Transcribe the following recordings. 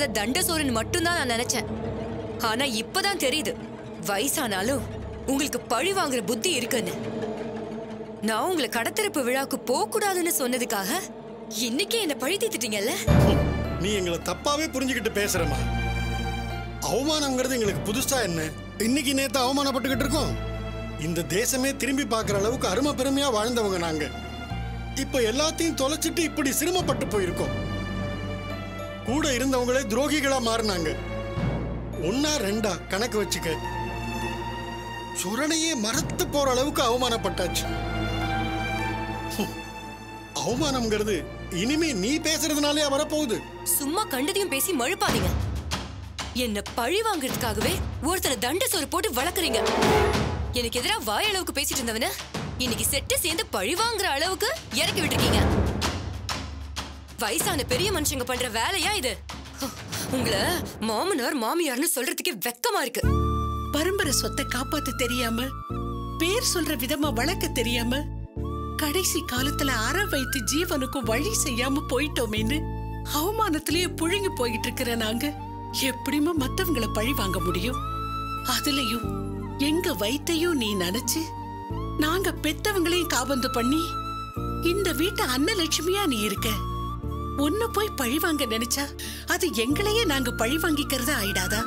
தண்ட சோறுன்னு மட்டும்தான் நான் நினைச்சேன் ஆனா இப்பதான் தெரியுது வயசானாலும் உங்களுக்கு பழி வாங்குற புத்தி இருக்குன்னு நான் உங்களை கடத்திறப்பு விழாக்கு போக கூடாதுன்னு சொன்னதுக்காக இன்னைக்கு என்ன பழி தீத்துட்டீங்கல்ல நீ எங்களை தப்பாவே புரிஞ்சுக்கிட்டு பேசுறமா அவமானம்ங்கிறது எங்களுக்கு புதுசா என்ன இன்னைக்கு நேத்து அவமானப்பட்டுக்கிட்டு இருக்கோம் இந்த தேசமே திரும்பி பார்க்குற அளவுக்கு அருமை பெருமையா வாழ்ந்தவங்க நாங்க இப்ப எல்லாத்தையும் தொலைச்சிட்டு இப்படி சிரமப்பட்டு போயிருக்கோம் கூட இருந்தவங்களே துரோகிகளா மாறினாங்க ஒன்னா ரெண்டா கணக்கு வச்சுக்க சுரணையே மறத்து போற அளவுக்கு அவமானப்பட்டாச்சு ஹம். அவமானம்ங்கிறது இனிமே நீ பேசுறதுனாலே வரப்போகுது சும்மா கண்டதையும் பேசி மழுப்பாதீங்க என்ன பழி வாங்குறதுக்காகவே ஒருத்தரை தண்ட சோறு போட்டு வளர்க்குறீங்க எனக்கு எதிரா வாய் அளவுக்கு பேசிட்டு இருந்தவன இன்னைக்கு செட்டு சேர்ந்து பழி வாங்குற அளவுக்கு இறக்கி விட்டுருக்கீங்க வயசான பெரிய மனுஷங்க பண்ற வேலையா இது உங்களை மாமனார் மாமியார்னு சொல்றதுக்கே வெக்கமா இருக்கு பரம்பரை சொத்தை காப்பாத்த தெரியாம பேர் சொல்ற விதமா வளர்க்க தெரியாம கடைசி காலத்துல அற வைத்து ஜீவனுக்கும் வழி செய்யாம போயிட்டோமேன்னு அவமானத்திலேயே புழுங்கி போயிட்டு இருக்கிற நாங்க எப்படிமா மத்தவங்களை பழி வாங்க முடியும் அதுலயும் எங்க வயித்தையும் நீ நினைச்சு நாங்க பெத்தவங்களையும் காபந்து பண்ணி இந்த வீட்டு அன்னலட்சுமியா நீ இருக்க உன்னை போய் பழி வாங்க நினைச்சா அது எங்களையே நாங்க பழி வாங்கிக்கிறதா ஆயிடாதா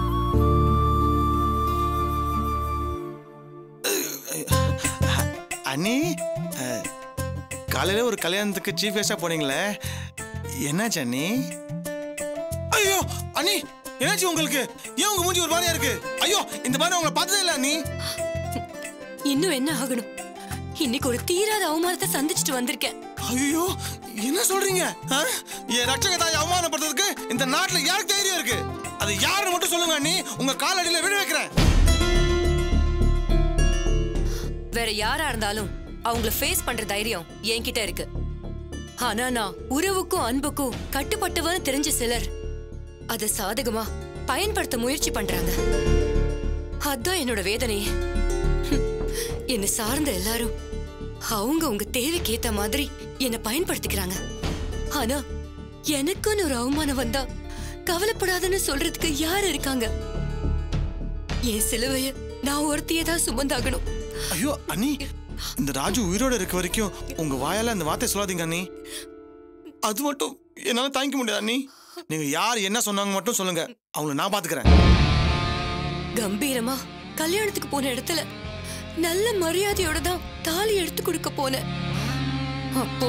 அண்ணி அஹ், காலையில ஒரு கல்யாணத்துக்கு சீஃப் கெஸ்டா போனீங்களே என்னாச்சு அண்ணி ஐயோ அண்ணி என்னாச்சு உங்களுக்கு ஏன் உங்க மூஞ்சி ஒரு மாதிரியா இருக்கு ஐயோ இந்த மாதிரி உங்களை பார்த்ததே இல்ல அண்ணி இன்னும் என்ன ஆகணும் இன்னைக்கு ஒரு தீராத அவமானத்தை சந்திச்சுட்டு வந்திருக்கேன் ஐயோ என்ன சொல்றீங்க ஆ? என் ரட்சக தாய் அவமானப்படுறதுக்கு இந்த நாட்டுல யாருக்கு தைரியம் இருக்கு அது யாருன்னு மட்டும் சொல்லுங்க அண்ணி உங்க காலடியில விழ வைக்கிறேன் வேற யாரா இருந்தாலும் அவங்கள ஃபேஸ் பண்ற தைரியம் என்கிட்ட இருக்கு ஆனா நான் உறவுக்கும் அன்புக்கும் கட்டுப்பட்டவன்னு தெரிஞ்ச சிலர் அத சாதகமா பயன்படுத்த முயற்சி பண்றாங்க அதான் என்னோட வேதனையே ஹம். என்னை சார்ந்த எல்லாரும் அவங்க உங்க தேவைக்கு ஏத்த மாதிரி என்னை பயன்படுத்திக்கிறாங்க ஆனா எனக்குன்னு ஒரு அவமானம் வந்தா கவலைப்படாதன்னு சொல்றதுக்கு யார் இருக்காங்க என் சிலுவைய நான் ஒருத்தியே தான் சுமந்தாகணும் ஐயோ அண்ணி இந்த ராஜு உயிரோட இருக்க வரைக்கும் உங்க வாயால அந்த வார்த்தை சொல்லாதீங்க அண்ணி அது மட்டும் என்னால தாங்கிக்க முடியாது அண்ணி நீங்க யார் என்ன சொன்னாங்க மட்டும் சொல்லுங்க அவங்கள நான் பாத்துக்கிறேன் கம்பீரமா கல்யாணத்துக்கு போன இடத்துல நல்ல மரியாதையோட தான் தாலி எடுத்து கொடுக்க போனேன் அப்போ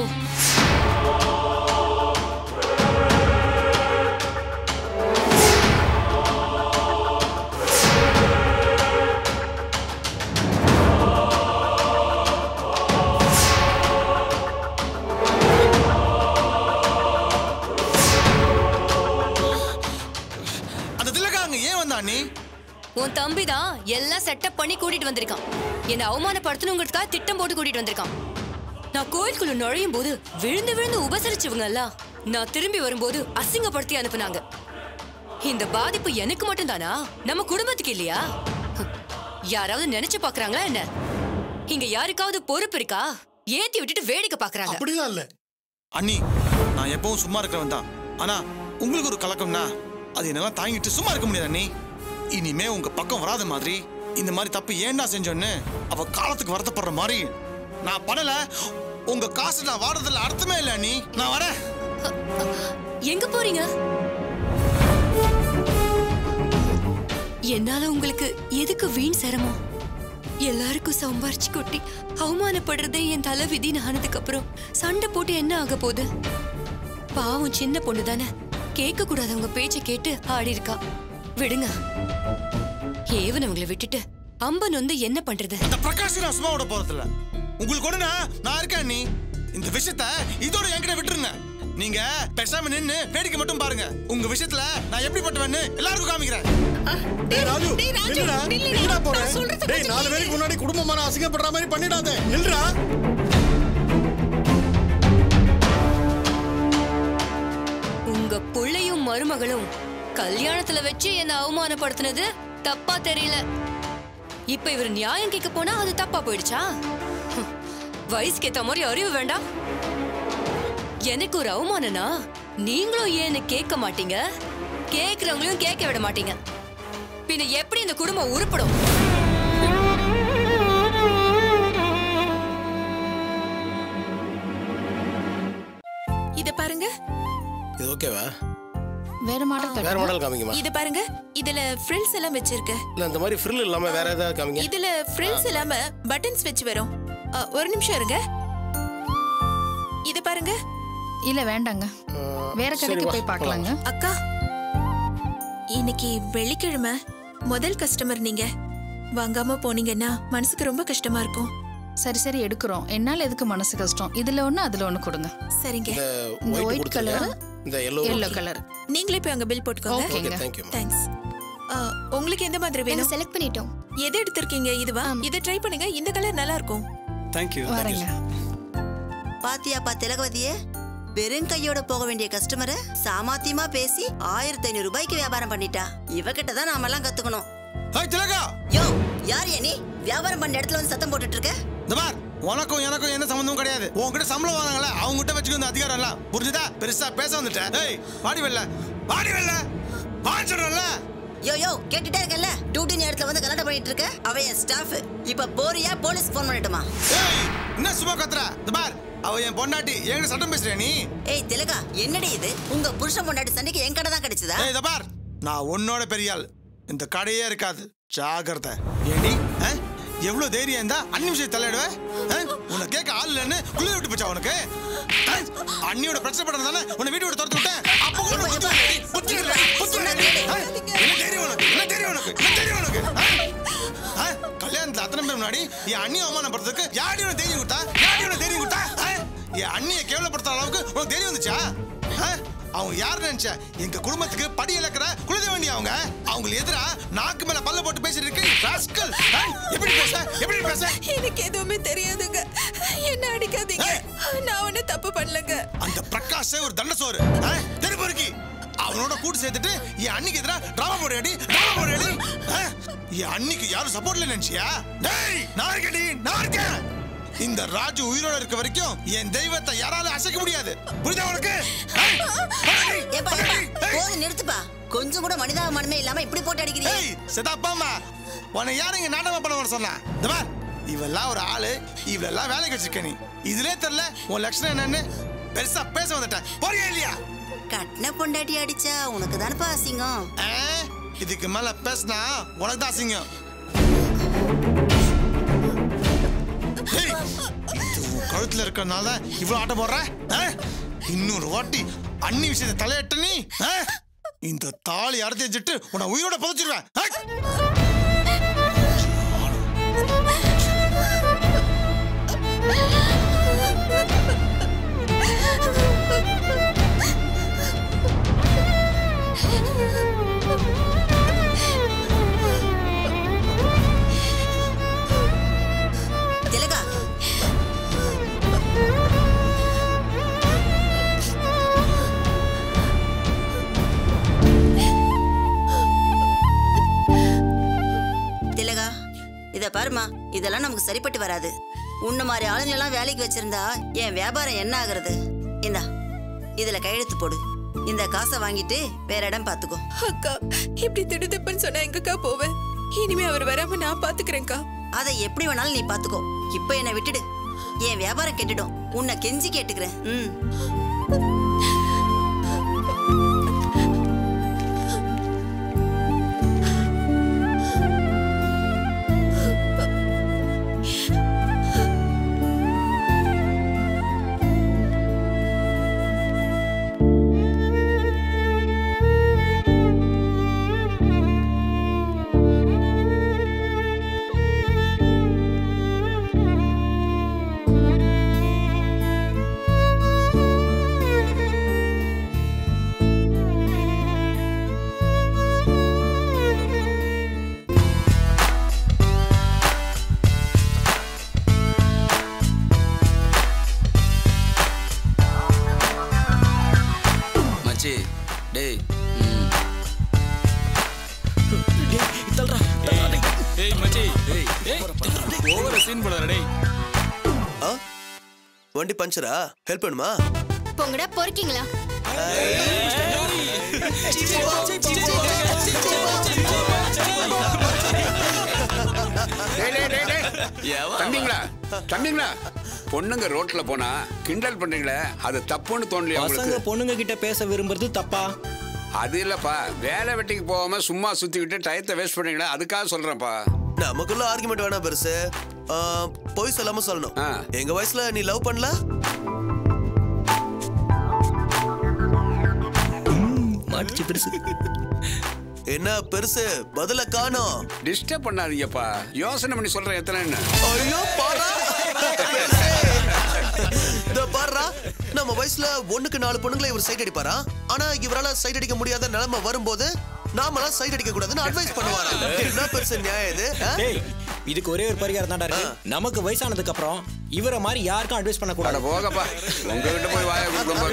அந்த திலகா அங்க ஏன் வந்தா அண்ணி உன் தம்பி தான் எல்லாம் செட்டப் பண்ணி கூட்டிட்டு வந்திருக்கான் என்னை அவமானப்படுத்தணுங்கிறதுக்காக திட்டம் போட்டு கூட்டிட்டு வந்திருக்கான் நான் கோயிலுக்குள்ள நுழையும் போது விழுந்து விழுந்து உபசரிச்சவங்க எல்லாம் நான் திரும்பி வரும்போது அசிங்கப்படுத்தி அனுப்புனாங்க இந்த பாதிப்பு எனக்கு மட்டும்தானா நம்ம குடும்பத்துக்கு இல்லையா ஹம், யாராவது நினைச்சு பாக்குறாங்களா என்ன இங்க யாருக்காவது பொறுப்பு இருக்கா ஏத்தி விட்டுட்டு வேடிக்கை பாக்குறாங்க அப்படிலாம் இல்ல அண்ணி நான் எப்பவும் சும்மா இருக்கிறவன் தான் ஆனா உங்களுக்கு ஒரு கலக்கம்னா அது என்னால தாங்கிட்டு சும்மா இருக்க முடியாது அண்ணி இனிமே உங்க பக்கம் வராத மாதிரி இந்த மாதிரி தப்பு ஏன்டா செஞ்சோன்னு அவ காலத்துக்கு வருத்தப்படுற மாதிரி நான் பண்ணல உங்க காசு நான் வாடுறதுல அர்த்தமே இல்லை அண்ணி நான் வரேன் எங்க போறீங்க என்னால உங்களுக்கு எதுக்கு வீண் சிரமம் எல்லாருக்கும் சம்பாரிச்சு கொட்டி அவமானப்படுறதே என் தலை விதி ஆனதுக்கு அப்புறம் சண்டை போட்டு என்ன ஆக போகுது பாவம் சின்ன பொண்ணு தானே கேட்க கூடாதவங்க பேச்சை கேட்டு ஆடி இருக்கா விடுங்க ஏவனவங்களை விட்டுட்டு அம்பன் வந்து என்ன பண்றது இந்த பிரகாஷ் நான் சும்மா விட போறதில்ல உங்களுக்கு கூட நான் நான் இருக்கேன் அண்ணி இந்த விஷயத்த இதோட என்கிட்ட விட்டுருங்க நீங்க பேசாம நின்னு வேடிக்கை மட்டும் பாருங்க உங்க விஷயத்துல நான் எப்படிப்பட்டவன்னு எல்லாருக்கும் காமிக்கிறேன் டேய் ராஜு டேய் ராஜு, நில்லுடா நில்லுடா. எங்கடா போற நான் சொல்றத டேய் கொஞ்சம் நாலு கேளு. பேருக்கு முன்னாடி குடும்பமான அசிங்கப்படுற மாதிரி பண்ணிடாத நில்றா உங்க புள்ளையும் மருமகளும் கல்யாணத்துல வச்சு என்ன அவமானப்படுத்தினது தப்பா தெரியல இப்ப இவர் நியாயம் கேட்க போனா அது தப்பா போயிடுச்சா ஹம், வயசுக்கு ஏத்த மாதிரி அறிவு வேண்டாம் எனக்கு ஒரு அவமானனா நீங்களும் ஏன்னு கேட்க மாட்டீங்க கேக்குறவங்களையும் கேட்க விட மாட்டீங்க பின்ன எப்படி இந்த குடும்பம் உருப்படும் இத பாருங்க இது ஓகேவா வேற மாடல் வேற கட்டுங்க மாடல் காமிங்கம்மா இத பாருங்க இதுல ஃப்ரில்ஸ் எல்லாம் வச்சிருக்க இல்ல இந்த மாதிரி ஃப்ரில் இல்லாம வேற ஏதாவது காமிங்க இதுல ஃப்ரில்ஸ் இல்லாம பட்டன்ஸ் வச்சு வரும் அ, ஒரு நிமிஷம் இருங்க இத பாருங்க இல்ல வேண்டாங்க வேற சரி, கடைக்கு வா, போய் பார்க்கலாங்க அக்கா இன்னைக்கு வெள்ளிக்கிழமை முதல் கஸ்டமர் நீங்க வாங்காம போனீங்கன்னா மனசுக்கு ரொம்ப கஷ்டமா இருக்கும் சரி சரி எடுக்கிறோம் என்னால எதுக்கு மனசு கஷ்டம் இதுல ஒண்ணு அதுல ஒண்ணு கொடுங்க சரிங்க இந்த ஒயிட் ஒயிட் கலர் இந்த எல்லோ எல்லோ கலர் நீங்களே போய் அங்க பில் போட்டுக்கோங்க ஓகே ஓகேங்க தேங்க்யூ தேங்க்ஸ் உங்களுக்கு எந்த மாதிரி வேணும் செலக்ட் பண்ணிட்டோம் எது எடுத்திருக்கீங்க இதுவா இதை ட்ரை பண்ணுங்க இந்த கலர் நல்லா இருக்கும் தேங்க்யூ வரேங்க பாத்தியாப்பா திலகவதியே வெறும் கையோட போக வேண்டிய கஸ்டமரை சாமாத்தியமா பேசி ஆயிரத்தி ஐநூறு ரூபாய்க்கு வியாபாரம் பண்ணிட்டா இவகிட்ட தான் நாமெல்லாம் கத்துக்கணும் ஹாய் திலகா யோ யார் நீ வியாபாரம் பண்ண இடத்துல வந்து சத்தம் போட்டுட்டு இருக்க இந்த பார் உனக்கும் எனக்கும் எந்த சம்மந்தமும் கிடையாது உன்கிட்ட சம்பளம் வாங்கல அவங்க கிட்ட வச்சுக்க இந்த அதிகாரம் எல்லாம் புரிஞ்சுதா பெருசா பேச வந்துட்டேன் ஏய் வாடி வெல்ல வாடி வெல்ல வான்னு சொல்றேன்ல யோ யோ கேட்டுட்டே இருக்கல டியூட்டி நேரத்துல வந்து கலாட்டம் பண்ணிட்டு இருக்க அவ என் ஸ்டாஃப் இப்ப போறியா போலீஸ் போன் பண்ணட்டுமா ஏய் என்ன சும்மா கத்துற இந்த பார் அவ என் பொண்டாட்டி என்கிட்ட சட்டம் பேசுறியா நீ ஏய் திலகா என்னடி இது உங்க புருஷன் பொண்டாட்டி சண்டைக்கு என் கடை தான் கிடைச்சதா ஏய் இத பார் நான் உன்னோட பெரிய ஆள் இந்த கடையே இருக்காது ஜாகிரதை ஏண்டி ஆ? எவ்வளவு தைரியம் இருந்தா அன்னி விஷயம் தலையிடுவேன் உன்னை கேட்க ஆள் இல்லைன்னு குளிர விட்டு போச்சா உனக்கு ஆ? அண்ணியோட பிரச்சனை பண்றது தானே உன்னை வீட்டு விட்டு துரத்து விட்டேன் அப்ப கூட உனக்கு புத்தி வரலடி, புத்தி வரலடி, புத்தி வரலடி. ஆ? என்ன தெரியும் உனக்கு என்ன தெரியும் உனக்கு என்ன தெரியும் உனக்கு ஆ? ஆ? கல்யாணத்துல அத்தனை பேர் முன்னாடி என் அண்ணி அவமானப்படுறதுக்கு யாடி உனக்கு தைரியம் கொடுத்தா யாடி உனக்கு தைரியம் கொடுத்தா ஆ? என் அண்ணியை கேவலப்படுத்துற அளவுக்கு உனக்கு தைரியம் வந்துச்சா ஆ? அவங்க யார் நினைச்ச எங்க குடும்பத்துக்கு படி இழக்கிற குலதேவண்டி அவங்க அவங்களுக்கு எதிரா நாக்கு மேல பல்ல போட்டு பேசிட்டு இருக்கு ராஸ்கல் ஆ? எப்படி பேச எப்படி பேச எனக்கு எதுவுமே தெரியாதுங்க என்ன அடிக்காதீங்க நான் ஒண்ணு தப்பு பண்ணலங்க அந்த பிரகாஷ் ஒரு தண்ட சோறு தெருப்பொருக்கி அவனோட கூட்டு சேர்த்துட்டு என் அன்னிக்கு எதிரா டிராமா போடுறடி டிராமா போடுறடி என் அன்னிக்கு யாரும் சப்போர்ட் இல்லை நினைச்சியா டேய் நான் இருக்கேன்டி நான் இருக்கேன் இந்த ராஜு உயிரோட இருக்க வரைக்கும் என் தெய்வத்தை யாராலும் அசைக்க முடியாது புரியுதா உனக்கு ஏய், போடி, ஏப்பா போடி, ஏப்பா ஏய். போதும் நிறுத்துப்பா கொஞ்சம் கூட மனிதாபிமானமே இல்லாம இப்படி போட்டு அடிக்கிறீங்க ஏய் செதாப்பாமா உன்னை யாரும் இங்க நாடகம் பண்ண வர சொன்னா இந்த பார் இவெல்லாம் ஒரு ஆளு இவளெல்லாம் வேலைக்கு வச்சிருக்க நீ இதுலயே தெரியல உன் லட்சணம் என்னன்னு பெருசா பேச வந்துட்டேன் போறியா இல்லையா கட்டின பொண்டாட்டி அடிச்சா உனக்கு தானப்பா அசிங்கம் ஆ, இதுக்கு மேல பேசினா உனக்கு தான் அசிங்கம் ஏய், இது உன் கழுத்துல இருக்கறனால இவ்வளவு ஆட்டம் போடுற ஆ? இன்னொரு வாட்டி அண்ணி விஷயத்தை தலையிட்ட நீ ஆ? இந்த தாலி அறுத்து வச்சுட்டு உன்னை உயிரோட புதைச்சிருவேன் ஆ? திலகா திலகா இத பாருமா இதெல்லாம் நமக்கு சரிப்பட்டு வராது உன்ன மாதிரி ஆளுங்களெல்லாம் வேலைக்கு வச்சிருந்தா என் வியாபாரம் என்ன ஆகுறது இந்தா இதுல கையெழுத்து போடு இந்த காசை வாங்கிட்டு வேற இடம் பாத்துக்கோ அக்கா இப்படி திடுதிப்புன்னு சொன்னா எங்கக்கா போவேன் இனிமே அவர் வராம நான் பாத்துக்கிறேன்க்கா அதை எப்படி வேணாலும் நீ பாத்துக்கோ இப்ப என்னை விட்டுடு என் வியாபாரம் கெட்டுடும் உன்னை கெஞ்சி கேட்டுக்கிறேன் ம் மச்சி டேய் ம். ஏய் மச்சி ஏய் ஏய் ஓவர சீன் போடாத டேய் ஆ வண்டி பஞ்சரா ஹெல்ப் பண்ணுமா போங்கடா பொறுக்கீங்களா டேய், டேய், டேய், டேய். தம்பிங்களா தம்பிங்களா பொண்ணுங்க ரோட்ல போனா கிண்டல் பண்றீங்களே அது தப்புன்னு தோணலையா பசங்க உங்களுக்கு பொண்ணுங்க கிட்ட பேச விரும்புறது தப்பா அது இல்லப்பா வேலை வெட்டிக்கு போகாம சும்மா சுத்திக்கிட்டு டயத்தை வேஸ்ட் பண்றீங்களே அதுக்காக சொல்றேன்ப்பா நமக்குள்ள ஆர்குமெண்ட் வேணாம் பெருசு ஆ, பொய் சொல்லாம சொல்லணும் எங்க வயசுல நீ லவ் பண்ணல மாட்டுச்சு பெருசு என்ன பெருசு பதில காணோம் டிஸ்டர்ப் பண்ணாதீங்கப்பா யோசனை பண்ணி சொல்றேன் எத்தனை ஐயோ பாரா இந்த பாருடா நம்ம வயசுல ஒண்ணுக்கு நாலு பொண்ணுங்களை இவர் சைட் அடிப்பாரா ஆனா இவரால சைட் அடிக்க முடியாத நிலைமை வரும்போது நாமெல்லாம் சைட் அடிக்க கூடாதுன்னு அட்வைஸ் பண்ணுவாரா என்ன பெருசு நியாயம் இது ஆ? டேய் இதுக்கு ஒரே ஒரு பரிகாரம் தான்டா இருக்கு நமக்கு வயசானதுக்கு அப்புறம் இவரை மாதிரி யாருக்கும் அட்வைஸ் பண்ண கூடாது போகப்பா உங்ககிட்ட போய் வாய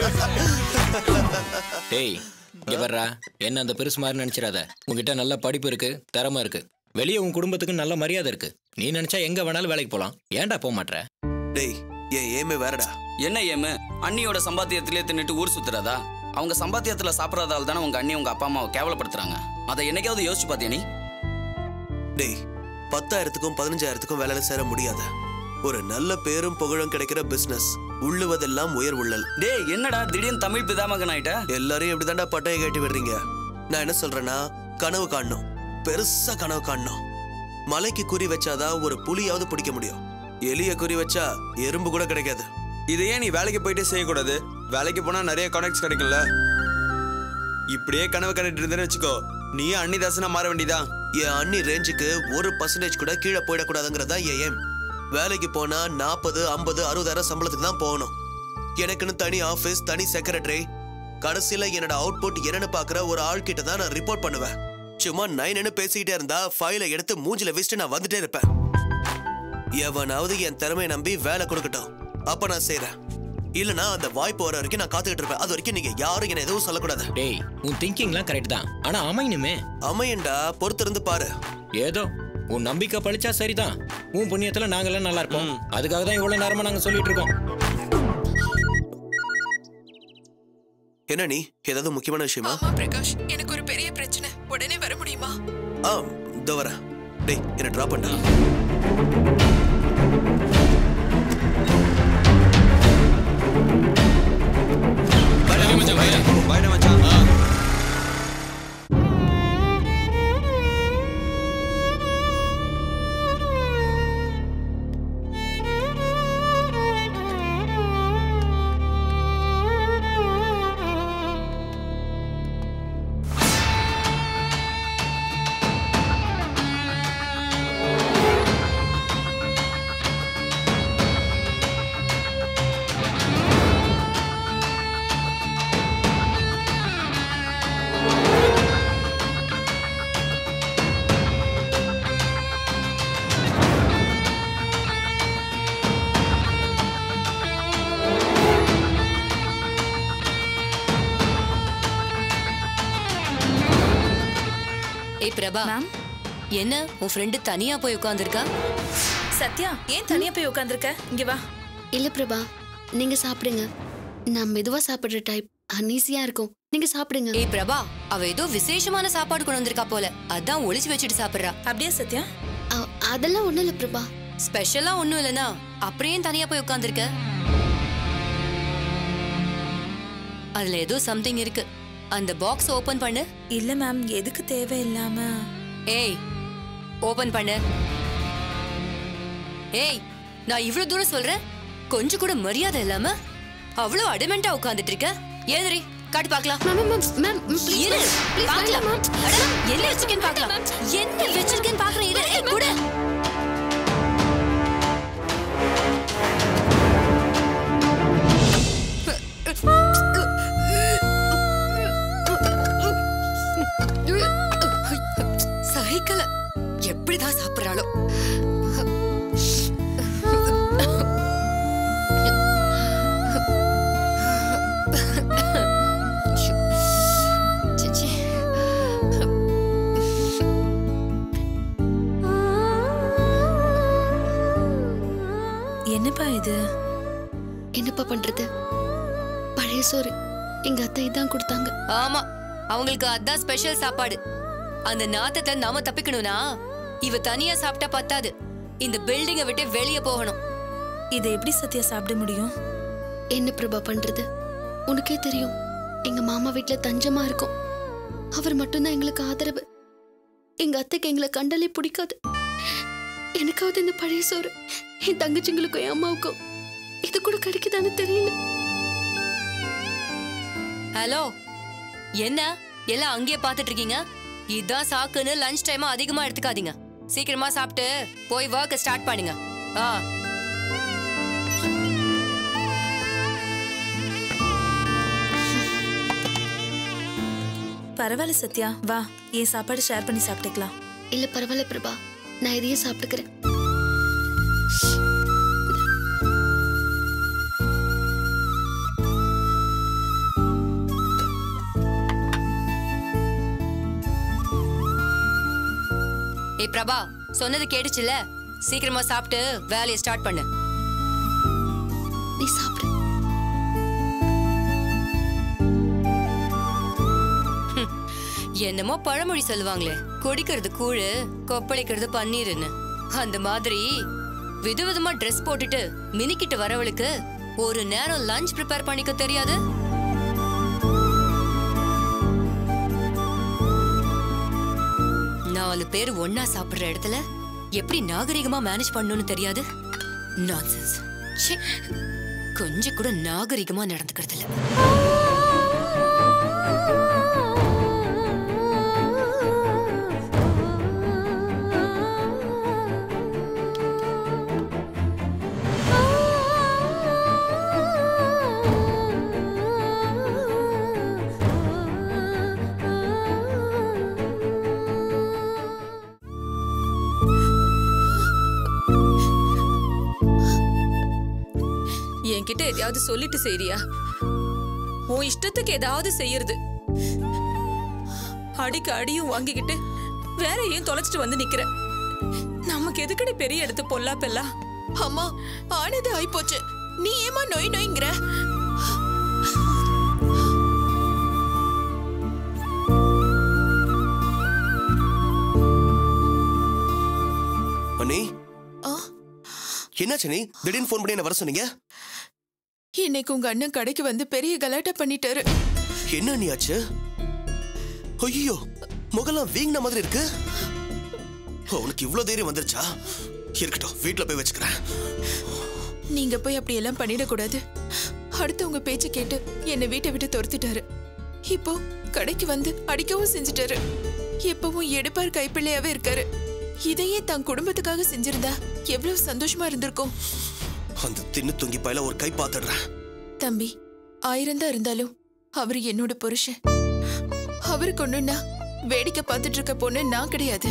டேய் இங்க வர்றா என்ன அந்த பெருசு மாதிரி நினைச்சிடாத உங்ககிட்ட நல்ல படிப்பு இருக்கு திறமை இருக்கு வெளியே உன் குடும்பத்துக்கு நல்ல மரியாதை இருக்கு நீ நினைச்சா எங்க வேணாலும் வேலைக்கு போலாம் ஏன்டா போக மாட்ற டேய் என் ஏமே வேறடா என்ன ஏமு அண்ணியோட சம்பாத்தியத்திலே தின்னுட்டு ஊர் சுத்துறதா அவங்க சம்பாத்தியத்துல சாப்பிடறதால தானே உங்க அண்ணி உங்க அப்பா அம்மாவை கேவலப்படுத்துறாங்க அதை என்னைக்காவது யோசிச்சு பாத்தியா நீ டேய் பத்தாயிரத்துக்கும் பதினஞ்சாயிரத்துக்கும் வேலையில சேர முடியாது ஒரு நல்ல பேரும் புகழும் கிடைக்கிற பிசினஸ் உள்ளுவதெல்லாம் உயர் உள்ளல் டேய் என்னடா திடீர்னு தமிழ் பிதாமகன் ஆயிட்ட எல்லாரையும் இப்படிதான்டா பட்டையை கட்டி விடுறீங்க நான் என்ன சொல்றேன்னா கனவு காணணும் பெருசா கனவு காணணும் மலைக்கு குறி வச்சாதான் ஒரு புலியாவது பிடிக்க முடியும் எலிய குறி வச்சா எறும்பு கூட கிடைக்காது இது ஏன் நீ வேலைக்கு போயிட்டே செய்யக்கூடாது வேலைக்கு போனா நிறைய கான்டாக்ட்ஸ் கிடைக்கும்ல இப்படியே கனவு கண்டுட்டு இருந்தேன்னு வச்சுக்கோ நீயும் அன்னிதாசனா மாற வேண்டியதான் என் அண்ணி ரேஞ்சுக்கு ஒரு பர்சன்டேஜ் கூட கீழே போயிடக்கூடாதுங்கிறதா என் ஏம் வேலைக்கு போனா நாற்பது ஐம்பது அறுபதாயிரம் சம்பளத்துக்கு தான் போகணும் எனக்குன்னு தனி ஆபீஸ் தனி செக்ரட்டரி கடைசியில என்னோட அவுட்புட் என்னன்னு பாக்குற ஒரு ஆள் கிட்ட தான் நான் ரிப்போர்ட் பண்ணுவேன் சும்மா நைன்னு பேசிக்கிட்டே இருந்தா ஃபைலை எடுத்து மூஞ்சில வச்சுட்டு நான் வந்துட்டே இருப்பேன் எவனாவது என் திறமையை நம்பி வேலை கொடுக்கட்டும் அப்ப நான் செய்றேன் இல்லனா அந்த வாய்ப்பு வர வரைக்கும் நான் காத்துக்கிட்டு இருப்பேன் அது வரைக்கும் நீங்க யாரும் என்ன எதுவும் சொல்லக்கூடாது டேய் உன் திங்கிங்லாம் கரெக்ட் தான் ஆனா அமையணுமே அமையண்டா பொறுத்திருந்து பாரு ஏதோ உன் நம்பிக்கை பழிச்சா சரிதான் உன் புண்ணியத்துல நாங்கெல்லாம் நல்லா இருப்போம் அதுக்காக தான் இவ்வளவு நேரமா நாங்க சொல்லிட்டு இருக்கோம் என்ன நீ ஏதாவது முக்கியமான விஷயமா ஆமா பிரகாஷ் எனக்கு ஒரு பெரிய பிரச்சனை உடனே வர முடியுமா ஆ இதோ வரேன் டேய் என்ன ட்ராப் பண்ணா பாய்டா மச்சான் ஏய் பிரபா என்ன உன் ஃப்ரெண்டு தனியா போய் உட்கார்ந்திருக்கா சத்யா ஏன் தனியா போய் உட்காந்துருக்க இங்க வா இல்ல பிரபா நீங்க சாப்பிடுங்க நான் மெதுவா சாப்பிடுற டைப் அன்ஈஸியா இருக்கும் நீங்க சாப்பிடுங்க ஏய் பிரபா அவ ஏதோ விசேஷமான சாப்பாடு கொண்டு வந்திருக்கா போல அதான் ஒளிச்சு வச்சுட்டு சாப்பிடுறா அப்படியே சத்யா அதெல்லாம் ஒண்ணும் இல்ல பிரபா ஸ்பெஷலா ஒண்ணும் இல்லனா அப்படியே தனியா போய் உட்கார்ந்திருக்க அதுல ஏதோ சம்திங் இருக்கு அந்த பாக்ஸ் ஓபன் பண்ணு இல்ல மேம் எதுக்கு தேவையில்லாம ஏய் ஓபன் பண்ணு ஏய் நான் இவ்ளோ தூரம் சொல்றேன் கொஞ்சம் கூட மரியாதை இல்லாம அவ்வளவு அடமெண்டா உட்கார்ந்துட்டு இருக்க ஏதரி காட்டு பார்க்கலாம் இரு, பார்க்கலாம். அட, என்ன வச்சிருக்கேன்னு பார்க்கலாம் என்ன வச்சிருக்கேன்னு பார்க்கறேன் இரு ஏய், குடு சகிக்கல எப்படிதான் சாப்பிடுறாளோ சிச்சி. என்னப்பா இது என்னப்பா பண்றது பழைய சோறு எங்க அத்தை இதான் கொடுத்தாங்க ஆமா அவங்களுக்கு அதான் ஸ்பெஷல் சாப்பாடு அந்த நாத்தத்தை நாம தப்பிக்கணும்னா இவ தனியா சாப்பிட்டா பத்தாது இந்த பில்டிங்கை விட்டு வெளியே போகணும் இதை எப்படி சத்யா சாப்பிட முடியும் என்ன பிரபா பண்றது உனக்கே தெரியும் எங்க மாமா வீட்ல தஞ்சமா இருக்கும் அவர் மட்டும்தான் எங்களுக்கு ஆதரவு எங்க அத்தைக்கு எங்களை கண்டாலே பிடிக்காது எனக்காவது இந்த பழைய சோறு என் தங்கச்சிங்களுக்கும் என் அம்மாவுக்கும் இது கூட கிடைக்குதான்னு தெரியல ஹலோ என்ன எல்லாம் அங்கேயே பார்த்துட்டு இருக்கீங்க இதான் சாக்குன்னு லஞ்ச் டைம் அதிகமா எடுத்துக்காதீங்க சீக்கிரமா சாப்பிட்டு போய் ஒர்க் ஸ்டார்ட் பண்ணுங்க ஆ பரவாயில்ல சத்யா வா என் சாப்பாடு ஷேர் பண்ணி சாப்பிட்டுக்கலாம் இல்ல பரவாயில்ல பிரபா நான் இதையே சாப்பிட்டுக்கிறேன் ஏய் பிரபா சொன்னது கேட்டுச்சுல சீக்கிரமா சாப்பிட்டு வேலையை ஸ்டார்ட் பண்ணு நீ சாப்பிடு ஹம், என்னமோ பழமொழி சொல்லுவாங்களே குடிக்கிறது கூழு கொப்பளிக்கிறது பன்னீர்னு அந்த மாதிரி விதவிதமா ட்ரெஸ் போட்டுட்டு மினிக்கிட்டு வரவளுக்கு ஒரு நேரம் லஞ்ச் ப்ரிப்பேர் பண்ணிக்க தெரியாது நாலு பேர் ஒண்ணா சாப்பிடுற இடத்துல எப்படி நாகரிகமா மேனேஜ் பண்ணணும்னு தெரியாது நான்சென்ஸ் ச்சே கொஞ்சம் கூட நாகரிகமா நடந்துக்கிறது இல்ல என்கிட்ட எதையாவது சொல்லிட்டு செய்றியா உன் இஷ்டத்துக்கு ஏதாவது செய்யறது அடிக்கு அடியும் வாங்கிக்கிட்டு வேற ஏன் தொலைச்சிட்டு வந்து நிக்கிற நமக்கு எதுக்கடி பெரிய இடத்து பொல்லாப்பெல்லாம் அம்மா ஆனது ஆயிப்போச்சு நீ ஏமா நொய் நொய்ங்கிற அண்ணி என்னாச்சு நீ திடீர்னு ஃபோன் பண்ணி என்ன வர சொன்னீங்க இன்னைக்கு உங்க அண்ணன் கடைக்கு வந்து பெரிய கலாட்டா பண்ணிட்டாரு என்ன நீ ஆச்சு ஐயோ முகலாம் வீங்கின மாதிரி இருக்கு ஓ, உனக்கு இவ்ளோ தைரியம் வந்துருச்சா இருக்கட்டும் வீட்ல போய் வச்சுக்கிறேன் நீங்க போய் அப்படி எல்லாம் பண்ணிடக்கூடாது அடுத்து உங்க பேச்ச கேட்டு என்னை வீட்டை விட்டு துரத்திட்டாரு இப்போ கடைக்கு வந்து அடிக்கவும் செஞ்சுட்டாரு எப்பவும் எடுப்பார் கைப்பிள்ளையாவே இருக்காரு இதையே தன் குடும்பத்துக்காக செஞ்சிருந்தா எவ்வளவு சந்தோஷமா இருந்திருக்கும் அந்த தின்னு துங்கி பயில ஒரு கை பாத்துடுறேன் தம்பி ஆயிரம் தான் இருந்தாலும் அவர் என்னோட புருஷன் அவருக்கு ஒண்ணுன்னா வேடிக்கை பார்த்துட்டு இருக்க பொண்ணு நான் கிடையாது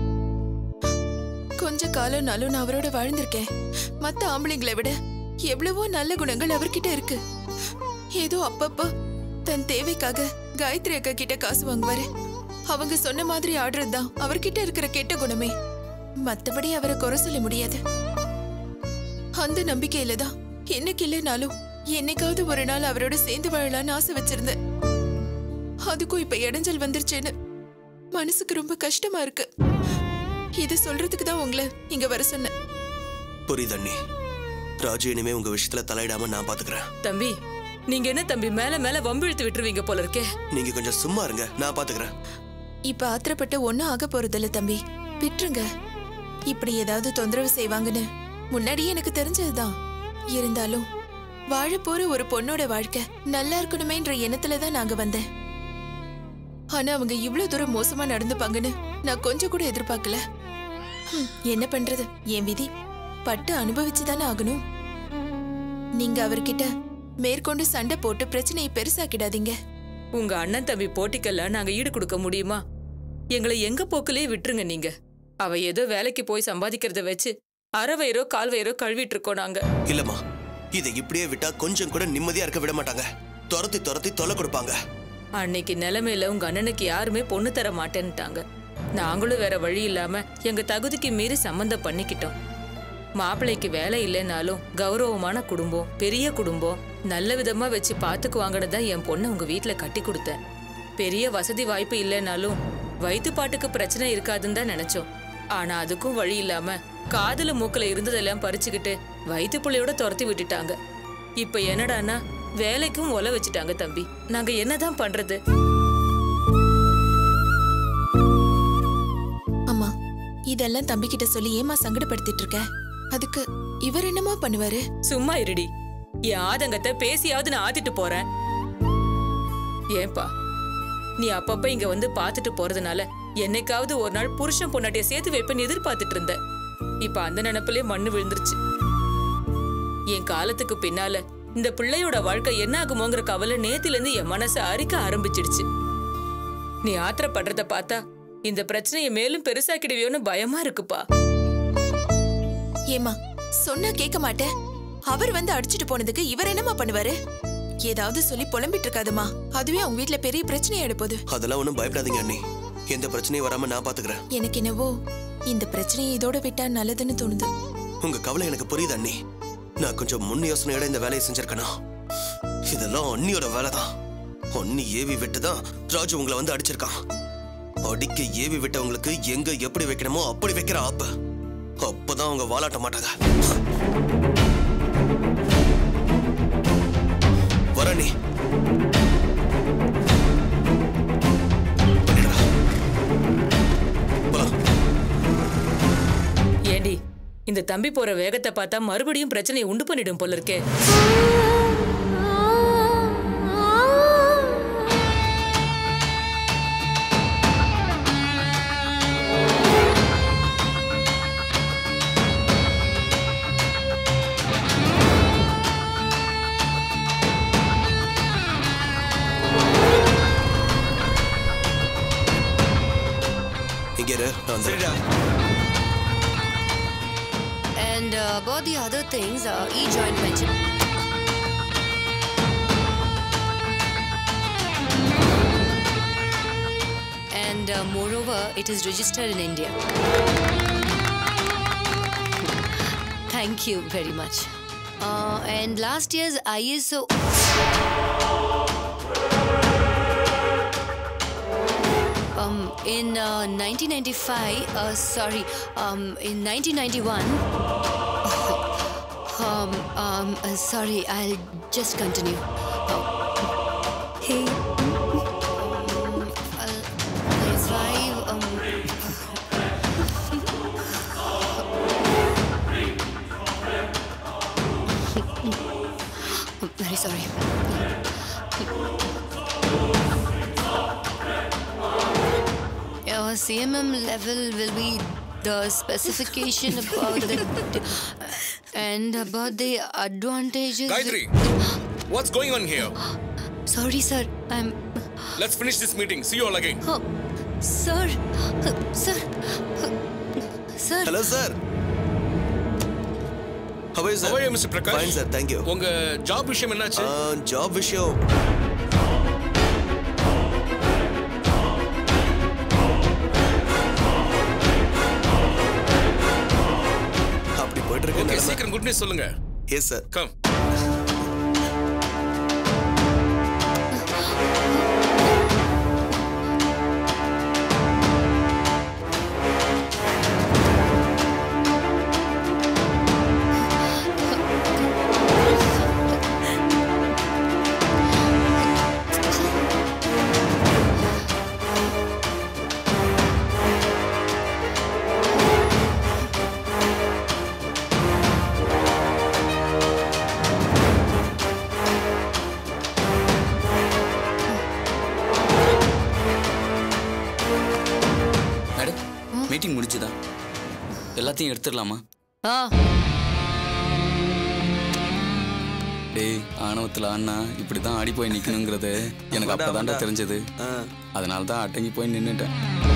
கொஞ்ச காலம் நாளும் நான் அவரோட வாழ்ந்திருக்கேன் மத்த ஆம்பளைங்களை விட எவ்வளவோ நல்ல குணங்கள் அவர்கிட்ட இருக்கு ஏதோ அப்பப்போ தன் தேவைக்காக காயத்ரி அக்கா கிட்ட காசு வாங்குவாரு அவங்க சொன்ன மாதிரி ஆடுறது தான் அவர்கிட்ட இருக்கிற கெட்ட குணமே மத்தபடி அவரை குறை சொல்ல முடியாது அந்த நம்பிக்கையில தான் என்னைக்கு இல்லைனாலும் என்னைக்காவது ஒரு நாள் அவரோட சேர்ந்து வாழலாம்னு ஆசை வச்சிருந்தேன் அதுக்கும் இப்ப இடைஞ்சல் வந்துருச்சேன்னு மனசுக்கு ரொம்ப கஷ்டமா இருக்கு இத சொல்றதுக்கு தான் உங்களை இங்க வர சொன்னேன் புரியுது அண்ணி ராஜு இனிமே உங்க விஷயத்துல தலையிடாம நான் பாத்துக்கிறேன் தம்பி நீங்க என்ன தம்பி மேல மேல வம்பு இழுத்து விட்டுருவீங்க போல இருக்கே நீங்க கொஞ்சம் சும்மா இருங்க நான் பாத்துக்கிறேன் இப்ப ஆத்திரப்பட்டு ஒன்னும் ஆக போறதில்ல தம்பி விட்டுருங்க இப்படி ஏதாவது தொந்தரவு செய்வாங்கன்னு முன்னாடியே எனக்கு தெரிஞ்சதுதான் இருந்தாலும் வாழ போற ஒரு பொண்ணோட வாழ்க்கை நல்லா இருக்கணுமேன்ற எண்ணத்துல தான் நாங்க வந்தேன் ஆனா அவங்க இவ்வளவு தூரம் மோசமா நடந்துப்பாங்கன்னு நான் கொஞ்சம் கூட எதிர்பார்க்கல ஹம், என்ன பண்றது என் விதி பட்டு அனுபவிச்சு தானே ஆகணும் நீங்க அவர்கிட்ட மேற்கொண்டு சண்டை போட்டு பிரச்சனையை பெருசாக்கிடாதீங்க உங்க அண்ணன் தம்பி போட்டிக்கெல்லாம் நாங்க ஈடு கொடுக்க முடியுமா எங்களை எங்க போக்கிலே விட்டுருங்க நீங்க அவ ஏதோ வேலைக்கு போய் சம்பாதிக்கிறத வச்சு அரை வயிறோ கால் வயிறோ கழுவிட்டு இருக்கோம் நாங்க இல்லம்மா இதை இப்படியே விட்டா கொஞ்சம் கூட நிம்மதியா இருக்க விட மாட்டாங்க துரத்தி துரத்தி தொலை கொடுப்பாங்க அன்னைக்கு நிலைமையில உங்க அண்ணனுக்கு யாருமே பொண்ணு தர மாட்டேன்ட்டாங்க நாங்களும் வேற வழி இல்லாம எங்க தகுதிக்கு மீறி சம்மந்தம் பண்ணிக்கிட்டோம் மாப்பிள்ளைக்கு வேலை இல்லைனாலும் கௌரவமான குடும்பம் பெரிய குடும்பம் நல்ல விதமா வச்சு பாத்துக்குவாங்கன்னு தான் என் பொண்ணை உங்க வீட்டுல கட்டி கொடுத்தேன் பெரிய வசதி வாய்ப்பு இல்லைனாலும் வயிற்றுப்பாட்டுக்கு பிரச்சனை இருக்காதுன்னு தான் நினைச்சோம் ஆனா அதுக்கும் வழி இல்லாம காதுல மூக்குல இருந்ததெல்லாம் பறிச்சுக்கிட்டு வயிற்று பிள்ளையோட துரத்தி விட்டுட்டாங்க இப்ப என்னடான்னா வேலைக்கும் ஒல வச்சுட்டாங்க தம்பி நாங்க என்னதான் பண்றது அம்மா இதெல்லாம் தம்பி கிட்ட சொல்லி ஏமா சங்கடப்படுத்திட்டு இருக்க அதுக்கு இவர் என்னமா பண்ணுவாரு சும்மா இருடி என் ஆதங்கத்தை பேசியாவது நான் ஆத்திட்டு போறேன் ஏன்பா நீ அப்பப்ப இங்க வந்து பாத்துட்டு போறதுனால என்னைக்காவது ஒரு நாள் புருஷன் பொண்டாட்டிய சேர்த்து வைப்பேன்னு எதிர்பார்த்துட்டு இருந்த இப்ப அந்த நினைப்பிலே மண்ணு விழுந்துருச்சு என் காலத்துக்கு பின்னால இந்த பிள்ளையோட வாழ்க்கை என்ன ஆகுமோங்கிற கவலை நேத்துல இருந்து என் மனசை அரிக்க ஆரம்பிச்சிடுச்சு நீ ஆத்திரப்படுறத பார்த்தா இந்த பிரச்சனையை மேலும் பெருசாக்கிடுவியோன்னு பயமா இருக்குப்பா ஏமா சொன்னா கேட்க மாட்டேன் அவர் வந்து அடிச்சிட்டு போனதுக்கு இவர் என்னமா பண்ணுவாரு ஏதாவது சொல்லி புலம்பிட்டு இருக்காதுமா அதுவே அவங்க வீட்ல பெரிய பிரச்சனை எடுப்போது அதெல்லாம் ஒன்றும் பயப்படாதீங்க அண்ணி எந்த பிரச்சனையும் வராம நான் பாத்துக்கிறேன் எனக்கு என்னவோ இந்த பிரச்சனையை இதோட விட்டா நல்லதுன்னு தோணுது உங்க கவலை எனக்கு புரியுது அண்ணி நான் கொஞ்சம் முன் யோசனையோட இந்த வேலையை செஞ்சிருக்கணும் இதெல்லாம் அண்ணியோட வேலை தான் அண்ணி ஏவி விட்டு தான் ராஜு உங்களை வந்து அடிச்சிருக்கான் அடிக்க ஏவி விட்டவங்களுக்கு எங்க எப்படி வைக்கணுமோ அப்படி வைக்கிற ஆப்பு அப்பதான் அவங்க வாலாட்ட மாட்டாங்க வர நீ ஏண்டி இந்த தம்பி போற வேகத்தை பார்த்தா மறுபடியும் பிரச்சனையை உண்டு பண்ணிடும் போல இருக்கே இங்க இரு நான் வந்துடுறேன். And uh, about the other things, uh, e-joint venture. And uh, moreover, it is registered in India. Thank you very much. Uh, and last year's ISO. Um, in uh, 1995, uh, sorry, um, in 1991, um, um, uh, sorry, I'll just continue. Uh, hey. Um, I'll- I drive, um, I'm very sorry. Your CMM level will be the specification about the and about the advantages. Gayatri, what's going on here? Sorry, sir. I'm. Let's finish this meeting. See you all again. Oh, sir. Sir. Sir. Hello sir how are sir How are you, Mr. Prakash? Fine sir thank you உங்க job விஷயம் என்னாச்சு job விஷயம் அப்படி போயிட்டு இருக்கு okay நிலைமை. சீக்கிரம் good news சொல்லுங்க yes sir come madam meeting முடிச்சுதா எல்லாத்தையும் எடுத்துடலாமா ஆ டேய் ஆணவத்தில் அண்ணா இப்படி தான் ஆடி போய் நிற்கணுங்கிறது எனக்கு ஆமாடா, அப்போ ஆமாடா. தெரிஞ்சது அதனால தான் அடங்கி போய் நின்றுட்டேன்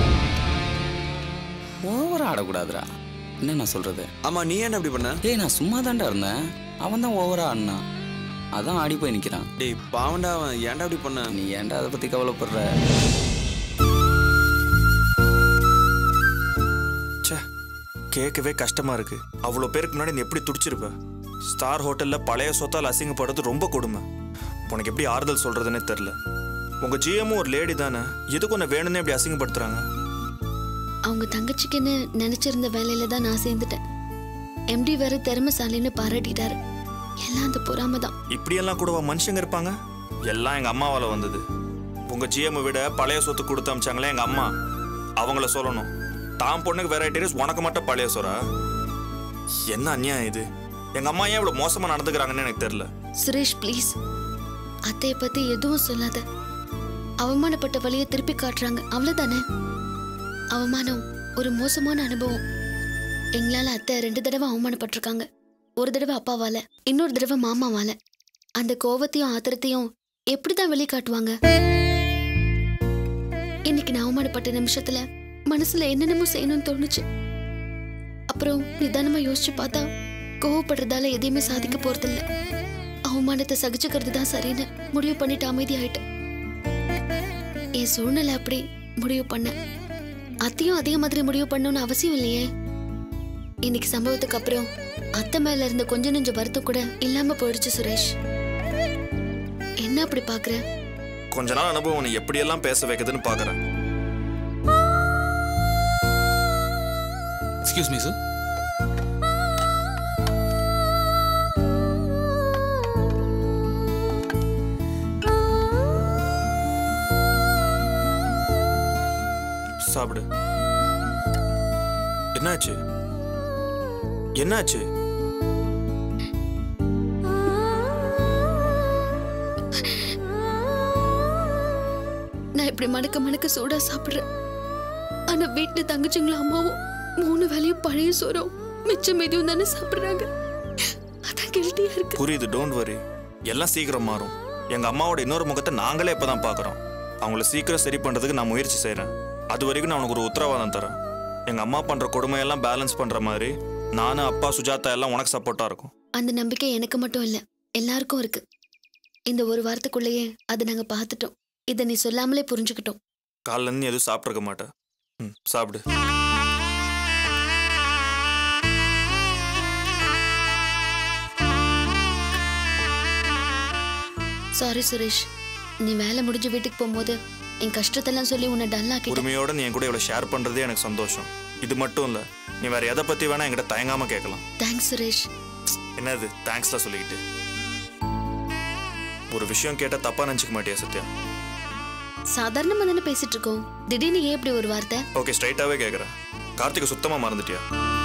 ஓவரா ஆடக்கூடாதுடா என்ன நான் சொல்றது ஆமா நீ என்ன அப்படி பண்ண ஏய் நான் சும்மா தான்டா இருந்தேன் அவன் தான் ஓவரா ஆடினா அதான் ஆடி போய் நிற்கிறான் டேய் பாவண்டா அவன் ஏன்டா அப்படி பண்ண நீ ஏன்டா அதை பற்றி கவலைப்படுற ச்சே கேட்கவே கஷ்டமா இருக்கு அவ்வளோ பேருக்கு முன்னாடி நீ எப்படி துடிச்சிருப்ப ஸ்டார் ஹோட்டல்ல பழைய சொத்தால் அசிங்கப்படுறது ரொம்ப கொடுமை உனக்கு எப்படி ஆறுதல் சொல்றதுன்னே தெரில உங்க ஜிஎமும் ஒரு லேடி தானே எதுக்கு உன்னை வேணும்னே இப்படி அசிங்கப்படுத்துறாங்க அவங்க தங்கச்சிக்குன்னு நினைச்சிருந்த வேலையில தான் நான் சேர்ந்துட்டேன் எம்டி வேற திறமைசாலின்னு பாராட்டிட்டாரு எல்லாம் அந்த பொறாம தான் இப்படியெல்லாம் கூடவா மனுஷங்க இருப்பாங்க எல்லாம் எங்க அம்மாவால வந்தது உங்க ஜிஎம் விட பழைய சொத்து கொடுத்து அமிச்சாங்களே எங்க அம்மா அவங்கள சொல்லணும் தான் பொண்ணுக்கு வெரைட்டிஸ் உனக்கு மட்டும் பழைய சொரா என்ன அநியாயம் இது எங்க அம்மா ஏன் இவ்வளவு மோசமா நடந்துக்கிறாங்கன்னு எனக்கு தெரியல சுரேஷ் ப்ளீஸ் அத்தைய பத்தி எதுவும் சொல்லாத அவமானப்பட்ட வழியை திருப்பி காட்டுறாங்க அவ்வளவுதானே அவமானம் ஒரு மோசமான அனுபவம் எங்களால அத்தை ரெண்டு தடவை அவமானப்பட்டிருக்காங்க ஒரு தடவை அப்பாவால இன்னொரு தடவை மாமாவால அந்த கோவத்தையும் ஆத்திரத்தையும் எப்படிதான் வெளியே காட்டுவாங்க இன்னைக்கு நான் அவமானப்பட்ட நிமிஷத்துல மனசுல என்னென்னமோ செய்யணும்னு தோணுச்சு அப்புறம் நிதானமா யோசிச்சு பார்த்தா கோவப்படுறதால எதையுமே சாதிக்க போறதில்ல அவமானத்தை சகிச்சுக்கிறது தான் சரின்னு முடிவு பண்ணிட்டு அமைதியாயிட்டேன் என் சூழ்நிலை அப்படி முடிவு பண்ணேன் அத்தையும் அதே மாதிரி முடிவு பண்ணணும்னு அவசியம் இல்லையே இன்னைக்கு சம்பவத்துக்கு அப்புறம் அத்தை மேல இருந்த கொஞ்ச நெஞ்ச வருத்தம் கூட இல்லாம போயிடுச்சு சுரேஷ் என்ன அப்படி பாக்குற கொஞ்ச நாள் அனுபவம் உன்னை எப்படியெல்லாம் பேச வைக்குதுன்னு பாக்குறேன் எக்ஸ்கியூஸ் மீ சார் சாப்பிடு என்னாச்சு என்னாச்சு நான் இப்படி மணக்க மணக்க சூடா சாப்பிடுறேன் ஆனா வீட்டுல தங்கச்சிங்களும் அம்மாவும் மூணு வேலையும் பழைய சோறும் மிச்சம் மீதியும் தானே சாப்பிடுறாங்க அதான் கில்ட்டியா இருக்கு புரியுது டோன்ட் வரி எல்லாம் சீக்கிரம் மாறும் எங்க அம்மாவோட இன்னொரு முகத்தை நாங்களே இப்பதான் பாக்குறோம் அவங்கள சீக்கிரம் சரி பண்றதுக்கு நான் முயற்சி செய்றேன் அது வரைக்கும் நான் உனக்கு ஒரு உத்தரவாதம் தரேன் எங்க அம்மா பண்ற கொடுமையெல்லாம் பேலன்ஸ் பண்ற மாதிரி நானும் அப்பா சுஜாதா எல்லாம் உனக்கு சப்போர்ட்டா இருக்கும் அந்த நம்பிக்கை எனக்கு மட்டும் இல்ல எல்லாருக்கும் இருக்கு இந்த ஒரு வாரத்துக்குள்ளேயே அதை நாங்க பார்த்துட்டோம் இதை நீ சொல்லாமலே புரிஞ்சுக்கிட்டோம் காலைல இருந்து நீ எதுவும் சாப்பிட்ருக்க மாட்டேன் ம் சாப்பிடு சாரி சுரேஷ் நீ வேலை முடிஞ்சு வீட்டுக்கு போகும்போது என் கஷ்டத்தெல்லாம் சொல்லி உன்னை டல்லாக்கிட்டேன் உரிமையோட நீ என் கூட இவ்வளவு ஷேர் பண்றதே எனக்கு சந்தோஷம் இது மட்டும் இல்ல நீ வேற எதை பத்தி வேணா என்கிட்ட தயங்காம கேட்கலாம் தேங்க்ஸ் சுரேஷ் என்னது தேங்க்ஸ்லாம் சொல்லிக்கிட்டு ஒரு விஷயம் கேட்டா தப்பா நினைச்சுக்க மாட்டியா சத்யா சாதாரணமா தானே பேசிட்டு இருக்கோம் திடீர்னு ஏன் இப்படி ஒரு வார்த்தை ஓகே ஸ்ட்ரைட்டாவே கேக்குறேன் கார்த்திகை சுத்தமா மறந்துட்டியா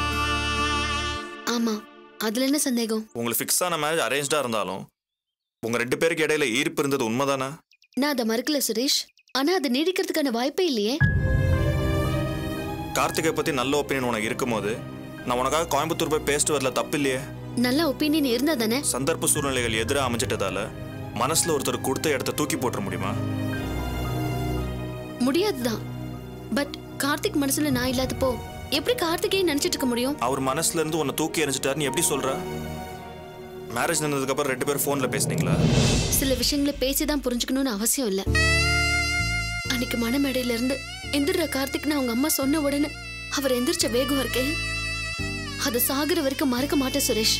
ஆமா அதுல என்ன சந்தேகம் உங்களுக்கு ஃபிக்ஸ் ஆன மேரேஜ் அரேஞ்சா இருந்தாலும் உங்க ரெண்டு பேருக்கு இடையில ஈர்ப்பு இருந்தது உண்மைதானா நான் அதை மறுக்கல சுரேஷ் ஆனா அது நீடிக்கிறதுக்கான வாய்ப்பே இல்லையே கார்த்திகை பத்தி நல்ல ஒப்பீனியன் உனக்கு இருக்கும்போது நான் உனக்காக கோயம்புத்தூர் போய் பேசிட்டு வரல தப்பு இல்லையே நல்ல ஒப்பீனியன் இருந்தா தானே சந்தர்ப்ப சூழ்நிலைகள் எதிராக அமைஞ்சிட்டதால மனசுல ஒருத்தர் கொடுத்த இடத்த தூக்கி போட்டுற முடியுமா முடியாதுதான் பட் கார்த்திக் மனசுல நான் இல்லாதப்போ எப்படி கார்த்திகே நினைச்சிட்டு இருக்க முடியும் அவர் மனசுல இருந்து உன்னை தூக்கி எறிஞ்சிட்டாருன்னு எப்படி சொல்ற மேரேஜ் நடந்ததுக்கு அப்புறம் ரெண்டு பேரும் ஃபோன்ல பேசுனீங்களா சில விஷயங்களை பேசிதான் புரிஞ்சுக்கணும்னு அவசியம் இல்ல அன்னைக்கு மனமேடையில இருந்து எந்திர கார்த்திக்னு அவங்க அம்மா சொன்ன உடனே அவர் எந்திரிச்ச வேகம் இருக்கே அது சாகுற வரைக்கும் மறக்க மாட்டேன் சுரேஷ்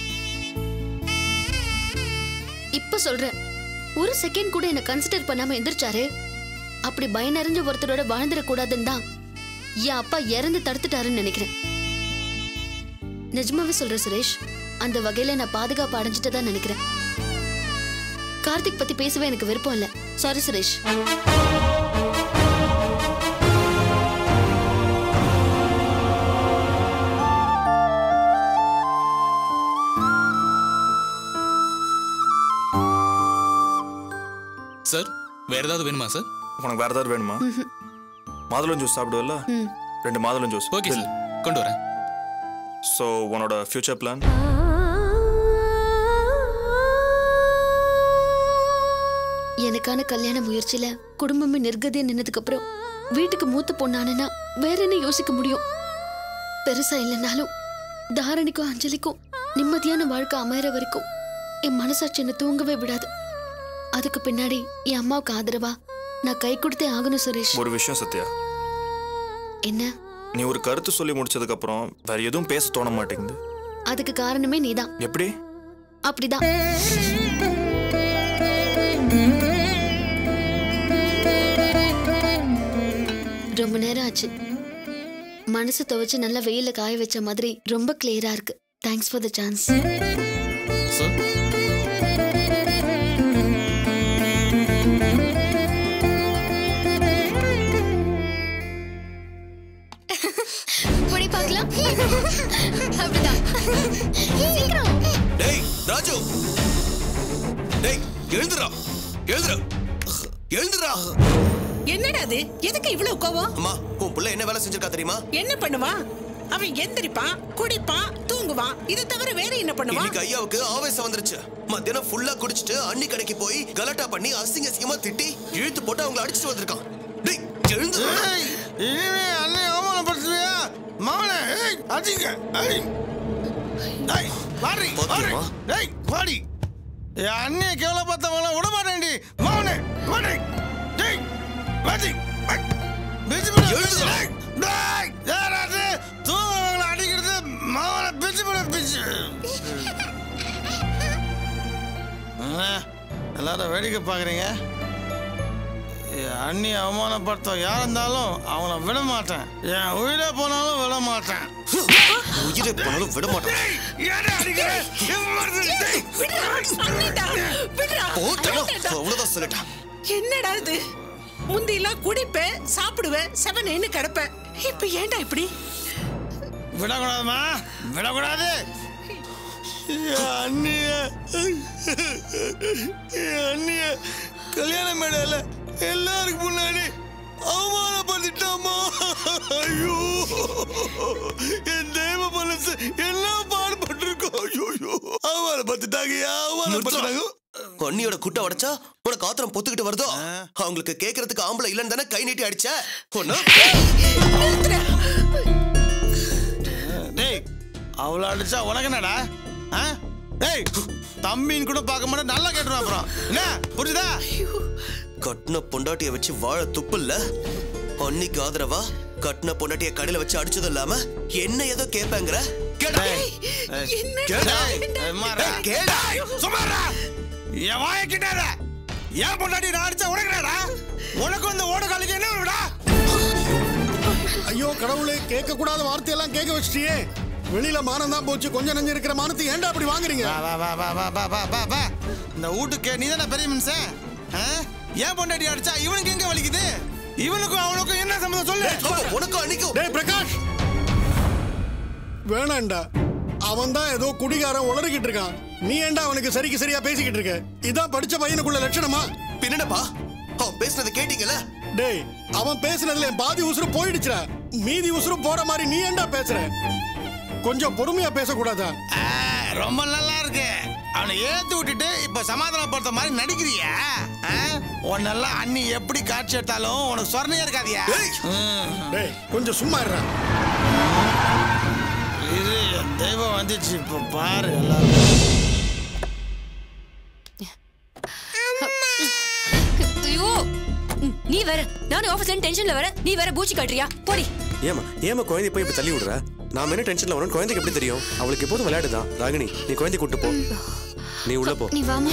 இப்ப சொல்றேன் ஒரு செகண்ட் கூட என்ன கன்சிடர் பண்ணாம எந்திரிச்சாரு அப்படி பயம் நிறைஞ்ச ஒருத்தரோட வாழ்ந்துடக்கூடாதுன்னு தான் என் அப்பா இறந்து தடுத்துட்டாருன்னு நினைக்கிறேன் நிஜமாவே சொல்றேன் சுரேஷ் அந்த வகையில நான் பாதுகாப்பு அடைஞ்சிட்டு நினைக்கிறேன் கார்த்திக் பத்தி பேசவே எனக்கு விருப்பம் இல்ல சாரி சுரேஷ் சார் வேற ஏதாவது வேணுமா சார் உனக்கு வேற ஏதாவது வேணுமா மாதுளம் ஜூஸ் சாப்பிடுவல்ல ம். ரெண்டு மாதுளம் ஜூஸ் ஓகே சார் கொண்டு வரேன் ஸோ உன்னோட ஃபியூச்சர் பிளான் எனக்கான கல்யாண முயற்சியில குடும்பமே நிர்கதியா நின்னதுக்கு அப்புறம் வீட்டுக்கு மூத்த பொண்ணானா வேற என்ன யோசிக்க முடியும் பெருசா இல்லைனாலும் தாரணிக்கும் அஞ்சலிக்கும் நிம்மதியான வாழ்க்கை அமையற வரைக்கும் என் மனசாட்சி என்ன தூங்கவே விடாது அதுக்கு பின்னாடி என் அம்மாவுக்கு ஆதரவா நான் கை கொடுத்தே ஆகணும் சுரேஷ் ஒரு விஷயம் சத்யா என்ன நீ ஒரு கருத்து சொல்லி முடிச்சதுக்கு அப்புறம் வேற எதுவும் பேச தோண மாட்டேங்குது அதுக்கு காரணமே நீதான் எப்படி அப்படிதான் ஆச்சு மனசு துவைச்சு நல்லா வெயில காய வச்ச மாதிரி ரொம்ப கிளியரா இருக்கு தேங்க்ஸ் ஃபார் த சான்ஸ் பொடி பார்க்கலாம் அப்படிதான் சீக்கிரம் டேய் ராஜு டேய் எழுந்துடா எழுந்துடா எழுந்துடா என்னடா அது எதுக்கு இவ்வளவு கோவம் அம்மா உன் புள்ள என்ன வேலை செஞ்சிருக்கா தெரியுமா என்ன பண்ணுவான் அவன் எந்திரிப்பான் குடிப்பான் தூங்குவான் இதை தவிர வேற என்ன பண்ணுவான் இன்னைக்கு ஐயாவுக்கு ஆவேசம் வந்துருச்சு மத்தியானம் ஃபுல்லா குடிச்சிட்டு அண்ணி கடைக்கு போய் கலாட்டா பண்ணி அசிங்க அசிங்கமா திட்டி இழுத்து போட்டு அவங்கள அடிச்சிட்டு வந்திருக்கான் டேய் எழுந்து இனிமே அண்ணே அவமானப்படுத்துவியா மவனே ஏய் அடிங்க ஏய் ஏய் வாடி வாடி ஏய் வாடி என் அண்ணியை கேவலப்படுத்தவங்கள விட மாட்டேன்டி மவனே வாடி டேய் வாடி பிச்சு பிச்சு டேய் டேய் யாராவது தூங்குறவங்கள அடிக்கிறது மவனை பிச்சு பிடி பிச்சு என்ன, எல்லாரும் வேடிக்கை பார்க்குறீங்க என் அண்ணி அவமானப்படுத்த யார் இருந்தாலும் அவங்கள விட மாட்டேன் என் உயிரே போனாலும் விட மாட்டேன் உயிரை போனாலும் விட மாட்டேன் அவ்வளவுதான் சொல்லிட்டான் என்னடா இது முந்தியெல்லாம் குடிப்பேன் சாப்பிடுவேன் செவனேன்னு கிடப்பேன் இப்ப ஏன்டா இப்படி விடக்கூடாதுமா விடக்கூடாது என் அண்ணிய என் அண்ணிய கல்யாண மேடையில எல்லாருக்கு முன்னாடி அவமானப்படுத்திட்டாமா ஐயோ என் தெய்வ மனசு என்ன பாடுபட்டிருக்கோம் ஐயோ அவமானப்படுத்திட்டாங்க அவமானப்படுத்திட்டாங்க அண்ணியோட குட்டை உடைச்சா உனக்கு ஆத்திரம் பொத்துக்கிட்டு வருதோ அவங்களுக்கு கேட்கறதுக்கு ஆம்பளை இல்லைன்னு தானே கை நீட்டி அடிச்ச ஒண்ணு டேய் அவளை அடிச்சா உனக்கு என்னடா ஆ? டேய் தம்பின்னு கூட பார்க்க மாட்டேன் நல்லா கேட்டுருவேன் அப்புறம் என்ன புரியுதா கட்டின பொண்டாட்டிய வச்சு வாழ துப்பு இல்ல அன்னிக்கு ஆதரவா கட்டின பொண்டாட்டிய கடையில வச்சு அடிச்சதும் இல்லாம என்ன ஏதோ கேட்பாங்கிற கேடா கேடா டேய், கேடா சும்மாடா என் வாய கிட்டாத ஏன் பொண்டாட்டி நான் அடிச்சா உனக்குடா உனக்கு வந்து ஓட காலுக்கு என்ன விடா ஐயோ கடவுளே கேட்க கூடாத வார்த்தையெல்லாம் கேட்க வச்சிட்டியே வெளியில மானம் தான் போச்சு கொஞ்சம் நஞ்சு இருக்கிற மானத்தை ஏன்டா அப்படி வாங்குறீங்க வா வா வா வா வா வா வா வா இந்த வீட்டுக்கு நீ தானே பெரிய மனுஷன் ஆ? ஏன் பொண்டாட்டி அடிச்சா இவனுக்கு எங்க வலிக்குது இவனுக்கும் அவனுக்கும் என்ன சம்மந்தம் சொல்லு உனக்கும் அன்னைக்கும் டேய் பிரகாஷ் வேணாண்டா அவன் தான் ஏதோ குடிகாரன் உளறிக்கிட்டு இருக்கான் நீ ஏன்டா அவனுக்கு சரிக்கு சரியா பேசிக்கிட்டு இருக்க இதான் படிச்ச பையனுக்குள்ள லட்சணமா பின்னடப்பா அவன் பேசுனதை கேட்டீங்கல்ல டேய் அவன் பேசுனதுல என் பாதி உசுறு போயிடுச்சுடா மீதி உசுறு போற மாதிரி நீ ஏன்டா பேசுற கொஞ்சம் பொறுமையா பேசக்கூடாதா ரொம்ப நல்லா இருக்கு அவனை ஏத்து விட்டுட்டு இப்ப சமாதானப்படுத்த மாதிரி நடிக்கிறியா ஆ? உன்னெல்லாம் அண்ணி எப்படி காட்சி எடுத்தாலும் உனக்கு சொரணையே இருக்காதியா டேய் கொஞ்சம் சும்மா இருடா இது என் தெய்வம் வந்துச்சு இப்ப பாரு எல்லாரும் ஐயோ ம், நீ வேற நானும் ஆபீஸ்ல டென்ஷன்ல வர நீ வேற பூச்சி காட்டுறியா போடி ஏமா ஏமா குழந்தை போய் இப்ப தள்ளி விடுற நாம என்ன டென்ஷன்ல வரோம் குழந்தைக்கு எப்படி தெரியும் அவளுக்கு எப்போதும் விளையாடுதான் ராகினி நீ குழந்தை கூட்டு போ நீ உள்ள போ நீ வாமா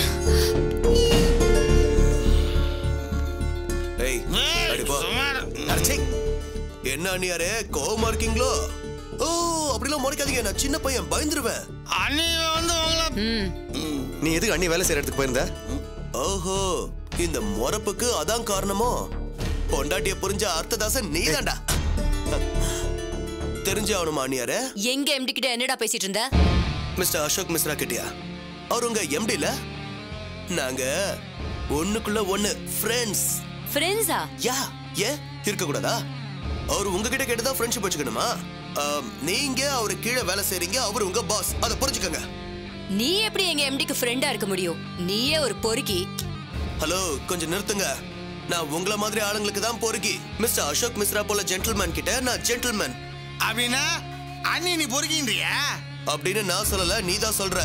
ஏய் அடி போ அடச்சே என்ன அண்ணியாரே கோவமா இருக்கீங்களோ ஓ அப்படிலாம் முறைக்காதீங்க நான் சின்ன பையன் பயந்துருவேன் அண்ணி வந்து உங்களை நீ எதுக்கு அண்ணி வேலை செய்யற இடத்துக்கு போயிருந்த ஓஹோ இந்த முறப்புக்கு அதான் காரணமோ பொண்டாட்டிய புரிஞ்ச அர்த்ததாசன் நீதான்டா தெரிஞ்சு ஆகணுமா அண்ணியாரே எங்க எம்டி கிட்ட என்னடா பேசிட்டு இருந்த மிஸ்டர் அசோக் மிஸ்ரா கிட்டியா அவர் உங்க எம்டில நாங்க ஒண்ணுக்குள்ள ஒண்ணு ஃப்ரெண்ட்ஸ் ஃப்ரெண்ட்ஸா யா ஏன் இருக்க கூடாதா அவர் உங்ககிட்ட கேட்டுதான் ஃப்ரெண்ட்ஷிப் வச்சுக்கணுமா ஆம், நீங்க அவரு கீழே வேலை செய்றீங்க அவர் உங்க பாஸ் அதை புரிஞ்சுக்கங்க நீ எப்படி எங்க எம்டிக்கு ஃப்ரெண்டா இருக்க முடியும் நீயே ஒரு பொறுக்கி ஹலோ கொஞ்சம் நிறுத்துங்க நான் உங்கள மாதிரி ஆளுங்களுக்கு தான் பொறுக்கி மிஸ்டர் அசோக் மிஸ்ரா போல ஜென்டில்மேன் கிட்ட நான் ஜென்டில்மேன் அப்படின்னா அண்ணி நீ பொறுக்கின்றியா அப்படின்னு நான் சொல்லல நீ தான் சொல்ற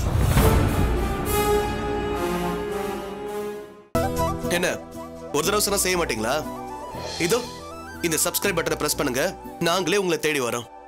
என்ன ஒரு தடவை சொன்னா செய்ய மாட்டீங்களா இதோ இந்த சப்ஸ்கிரைப் பட்டனை பிரஸ் பண்ணுங்க நாங்களே உங்களை தேடி வரோம்